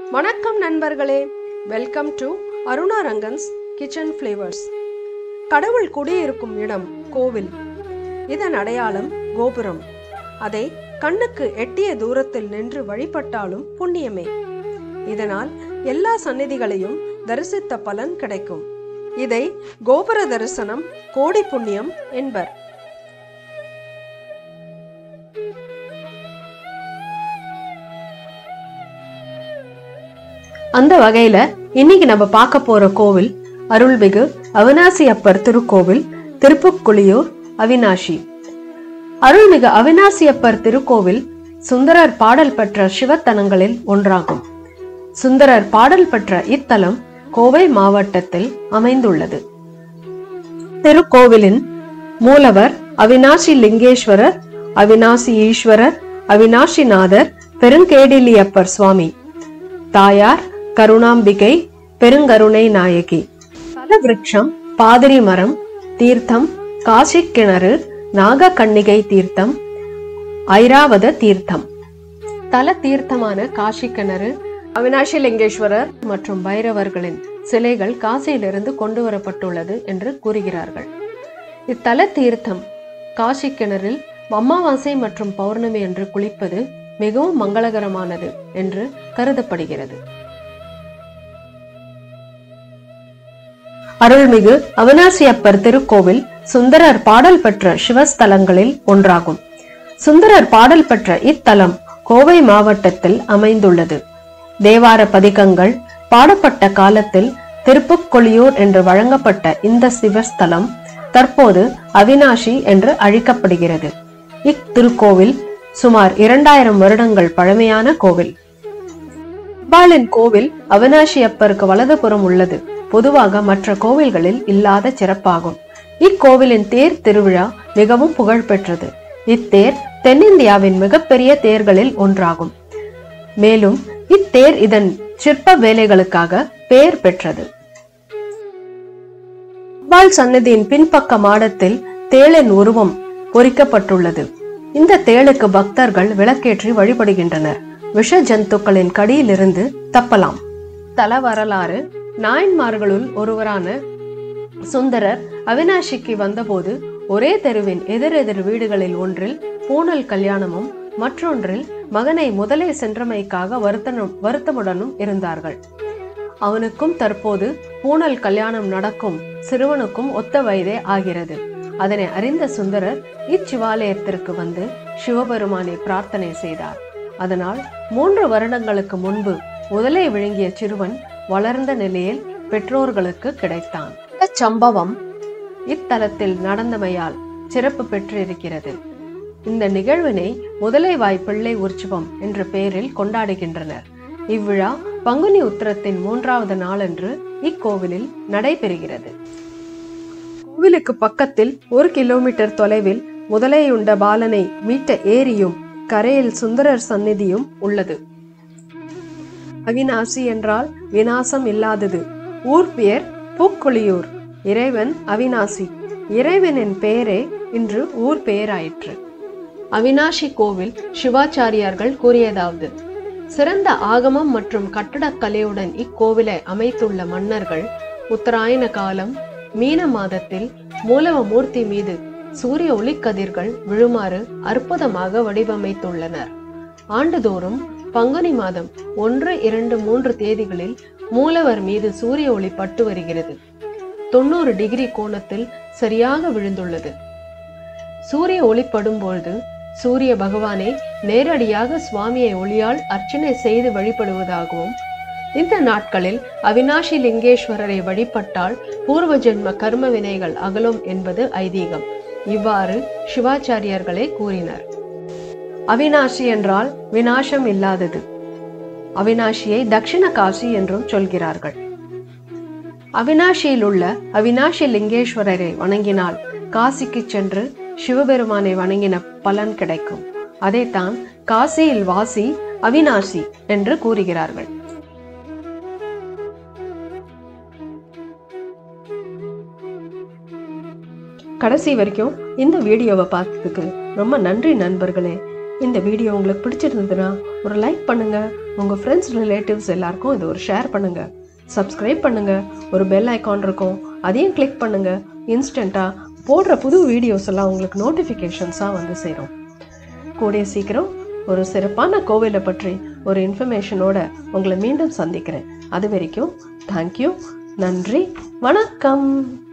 வணக்கம் நண்பர்களே welcome to Aruna Rangan's kitchen flavours கடவுள் குடியிருக்கும் இடம் கோவில் இதன் அடையாளம் கோபுரம் அதை கண்ணுக்கு எட்டிய தூரத்தில் நின்று வழிபட்டாலும் புண்ணியமே இதனால் எல்லா சந்நிதிகளையும் தரிசித்த பலன் கிடைக்கும் இதை கோபுர தரிசனம் கோடி புண்ணியம் என்பர் அந்த வகையில இன்னைக்கு நம்ம பார்க்க போற கோவில் அருள்மிகு அவினாசி அப்பர் திருக்கோவில் திருப்புக்குளியூர் அவினாஷி அருள்மிகு அவினாசி அப்பர் திருக்கோவில் சுந்தரர் பாடல் பெற்ற சிவத்தலங்களில் ஒன்றாகும் சுந்தரர் பாடல் பெற்ற இத்தலம் கோவை மாவட்டத்தில் அமைந்துள்ளது திருக்கோவிலின் மூலவர் அவினாசி லிங்கேஸ்வரர் அவினாசி ஈஸ்வரர் அவினாசிநாதர் பெருங்கேடிலியப்பர் சுவாமி தாயார் கருணாம்பிகை பெருங்கருணை நாயகி தல விருட்சம் பாதிரி மரம் தீர்த்தம் காசி கிணறு நாகக்கண்ணிகை தீர்த்தம் ஐராவத தீர்த்தம் தல தீர்த்தமான காசி கிணறு அவினாஷி லிங்கேஸ்வரர் மற்றும் பைரவர்களின் சிலைகள் காசியிலிருந்து கொண்டு வரப்பட்டுள்ளது என்று கூறுகிறார்கள் இத்தல தீர்த்தம் காசி கிணறில் அமாவாசை மற்றும் பௌர்ணமி என்று குளிப்பது மிகவும் மங்களகரமானது என்று கருதப்படுகிறது அருள்மிகு அவினாசி அப்பர் திருக்கோவில் சுந்தரர் பாடல் பெற்ற சிவஸ்தலங்களில் ஒன்றாகும் சுந்தரர் பாடல் பெற்ற இத்தலம் கோவை மாவட்டத்தில் அமைந்துள்ளது தேவார பதிகங்கள் பாடப்பட்ட காலத்தில் திருப்புக்கொளியூர் என்று வழங்கப்பட்ட இந்த சிவஸ்தலம் தற்போது அவினாஷி என்று அழைக்கப்படுகிறது இத்திருக்கோவில் சுமார் இரண்டாயிரம் வருடங்கள் பழமையான கோவில் அம்பாளின் கோவில் அவினாஷி அப்பருக்கு வலதுபுறம் உள்ளது பொதுவாக மற்ற கோவில்களில் இல்லாத சிறப்பாகும் இக்கோவிலின் தேர் திருவிழா மிகவும் புகழ்பெற்றது இத்தேர் தென்னிந்தியாவின் மிகப்பெரிய தேர்களில் ஒன்றாகும் மேலும் இத்தேர் இதன் சிற்ப வேலைகளுக்காக பெயர் பெற்றது அம்பாள் சன்னதியின் பின்பக்க மாடத்தில் தேளின் உருவம் பொறிக்கப்பட்டுள்ளது இந்த தேளுக்கு பக்தர்கள் விளக்கேற்றி வழிபடுகின்றனர் விஷ ஜந்துக்களின் கடியிலிருந்து தப்பலாம் தல வரலாறு நாயன்மார்களுள் ஒருவரான சுந்தரர் அவினாஷிக்கு வந்தபோது ஒரே தெருவின் எதிரெதிர் வீடுகளில் ஒன்றில் பூனல் கல்யாணமும் மற்றொன்றில் மகனை முதலே சென்றமைக்காக வருத்தனும் வருத்தமுடனும் இருந்தார்கள் அவனுக்கும் தற்போது பூனல் கல்யாணம் நடக்கும் சிறுவனுக்கும் ஒத்த வயதே ஆகிறது அதனை அறிந்த சுந்தரர் இச்சிவாலயத்திற்கு வந்து சிவபெருமானை பிரார்த்தனை செய்தார் அதனால் மூன்று வருடங்களுக்கு முன்பு முதலை விழுங்கிய சிறுவன் வளர்ந்த நிலையில் பெற்றோர்களுக்கு கிடைத்தான் இந்த சம்பவம் இத்தலத்தில் நடந்தமையால் சிறப்பு பெற்றிருக்கிறது இந்த நிகழ்வினை முதலைவாய் பிள்ளை உற்சவம் என்ற பெயரில் கொண்டாடுகின்றனர் இவ்விழா பங்குனி உத்திரத்தின் மூன்றாவது நாளன்று இக்கோவிலில் நடைபெறுகிறது கோவிலுக்கு பக்கத்தில் ஒரு கிலோமீட்டர் தொலைவில் முதலையுண்ட பாலனை மீட்ட ஏரியும் கரையில் சுந்தரர் சந்நிதியும் உள்ளது அவினாசி என்றால் வினாசம் இல்லாதது ஊர் பெயர் பூக்குழியூர் இறைவன் அவினாசி இறைவனின் பெயரே இன்று ஊர் பெயராயிற்று அவினாஷி கோவில் சிவாச்சாரியார்கள் கூறியதாவது சிறந்த ஆகமம் மற்றும் கட்டடக்கலையுடன் இக்கோவிலை அமைத்துள்ள மன்னர்கள் உத்தராயண காலம் மீன மாதத்தில் மூலவ மூர்த்தி மீது சூரிய ஒளிக்கதிர்கள் விழுமாறு அற்புதமாக வடிவமைத்துள்ளனர் ஆண்டுதோறும் பங்குனி மாதம் ஒன்று இரண்டு மூன்று தேதிகளில் மூலவர் மீது சூரிய ஒளி பட்டு வருகிறது தொண்ணூறு டிகிரி கோணத்தில் சரியாக விழுந்துள்ளது சூரிய ஒளி படும்பொழுது சூரிய பகவானை நேரடியாக சுவாமியை ஒளியால் அர்ச்சனை செய்து வழிபடுவதாகவும் இந்த நாட்களில் அவினாஷி லிங்கேஸ்வரரை வழிபட்டால் பூர்வ ஜென்ம கர்ம வினைகள் அகலும் என்பது ஐதீகம் இவ்வாறு சிவாச்சாரியர்களே கூறினர் அவினாஷி என்றால் வினாசம் இல்லாதது அவினாஷியை தட்சிண காசி என்றும் சொல்கிறார்கள் அவினாஷியில் உள்ள அவினாஷி லிங்கேஸ்வரரை வணங்கினால் காசிக்கு சென்று சிவபெருமானை வணங்கின பலன் கிடைக்கும் அதைத்தான் காசியில் வாசி அவினாசி என்று கூறுகிறார்கள் கடைசி வரைக்கும் இந்த வீடியோவை பார்த்ததுக்கு ரொம்ப நன்றி நண்பர்களே இந்த வீடியோ உங்களுக்கு பிடிச்சிருந்ததுன்னா ஒரு லைக் பண்ணுங்க உங்கள் ஃப்ரெண்ட்ஸ் ரிலேட்டிவ்ஸ் எல்லாருக்கும் இது ஒரு ஷேர் பண்ணுங்கள் சப்ஸ்கிரைப் பண்ணுங்கள் ஒரு பெல் ஐக்கான் இருக்கும் அதையும் கிளிக் பண்ணுங்கள் இன்ஸ்டண்ட்டாக போடுற புது வீடியோஸ் எல்லாம் உங்களுக்கு நோட்டிஃபிகேஷன்ஸாக வந்து சேரும் கூடிய சீக்கிரம் ஒரு சிறப்பான கோவிலை பற்றி ஒரு இன்ஃபர்மேஷனோட உங்களை மீண்டும் சந்திக்கிறேன் அது வரைக்கும் தேங்க்யூ நன்றி வணக்கம்